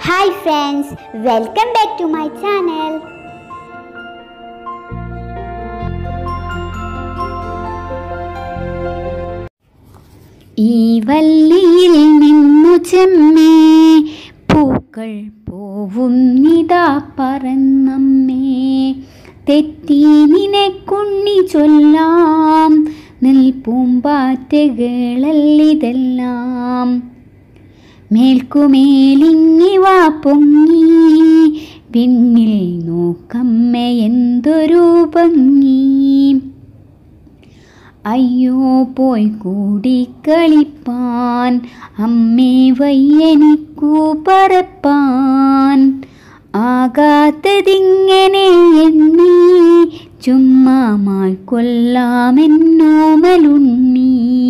Hi friends welcome back to my channel ഈ വല്ലിയിൽ നിന്നു ചെമ്മേ പൂക്കൾ പോവും നിതാ പറന്നമ്മേ തെറ്റി നിനക്കുണ്ണി ചൊല്ലാം നിൽപ്പൂമ്പാറ്റകളല്ലിതെല്ലാം മേൽക്കുമേലിങ്ങിവ പൊങ്ങി പിന്നിൽ നോക്കമ്മ എന്തൊരു ഭംഗി അയ്യോ പോയി കൂടി കളിപ്പാൻ അമ്മേ വയ്യനിക്കു പറപ്പാൻ ആകാത്തതിങ്ങനെ എണ്ണി ചുമ്മാമായി കൊല്ലാമെന്നോമലുണ്ണി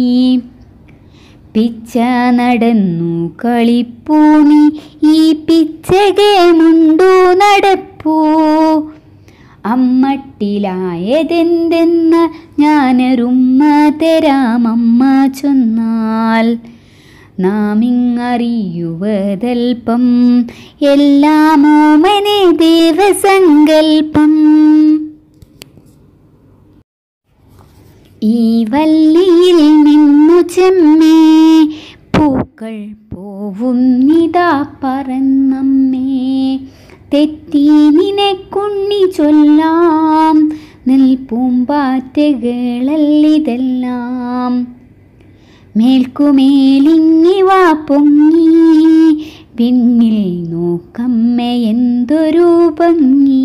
പിച്ച നടന്നു കളിപ്പൂണി ഈ പിച്ചകേമുണ്ടു നടപ്പൂ അമ്മട്ടിലായതെന്തെന്ന് ഞാനൊരുമ്മ തരാമമ്മ ചൊന്നാൽ നാം ഇങ്ങറിയുവതൽപ്പം എല്ലാമോമനെ ദേവസങ്കൽപ്പം ഈ വല്ലിയിൽ നിന്നു ചെമ്മേ പൂക്കൾ പോവും നിതാ പറന്നമ്മേ തെറ്റി നിനക്കുണ്ണി ചൊല്ലാം നിൽപ്പൂമ്പാറ്റകളല്ലിതെല്ലാം മേൽക്കുമേലിങ്ങിവ പൊങ്ങി പിന്നിൽ നോക്കമ്മ എന്തൊരു ഭംഗി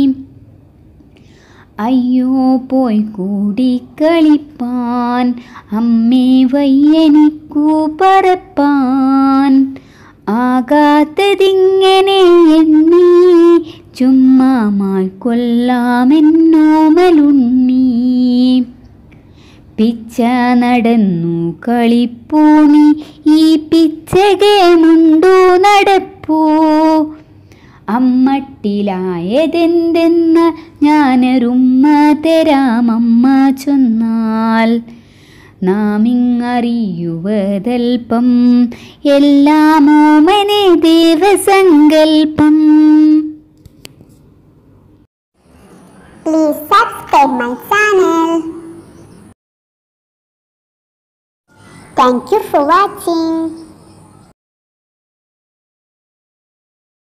അയ്യോ പോയി കൂടി കളിപ്പാൻ അമ്മേ വയ്യനിക്കു പറപ്പാൻ ആകാത്തതിങ്ങനെ എണ്ണി ചുമ്മാമായി കൊല്ലാമെന്നോമലുണ്ണി പിച്ച നടന്നു കളിപ്പൂണി ഈ പിച്ചകേമുണ്ടു നടപ്പൂ അമ്മട്ടിലായതെന്തെന്ന് ഞാനൊരുമ്മ തരാമമ്മ ചൊന്നാൽ നാം ഇങ്ങറിയുവതൽപ്പം എല്ലാമോമനെ ദേവസങ്കൽപ്പം Please subscribe my channel. Thank you for watching.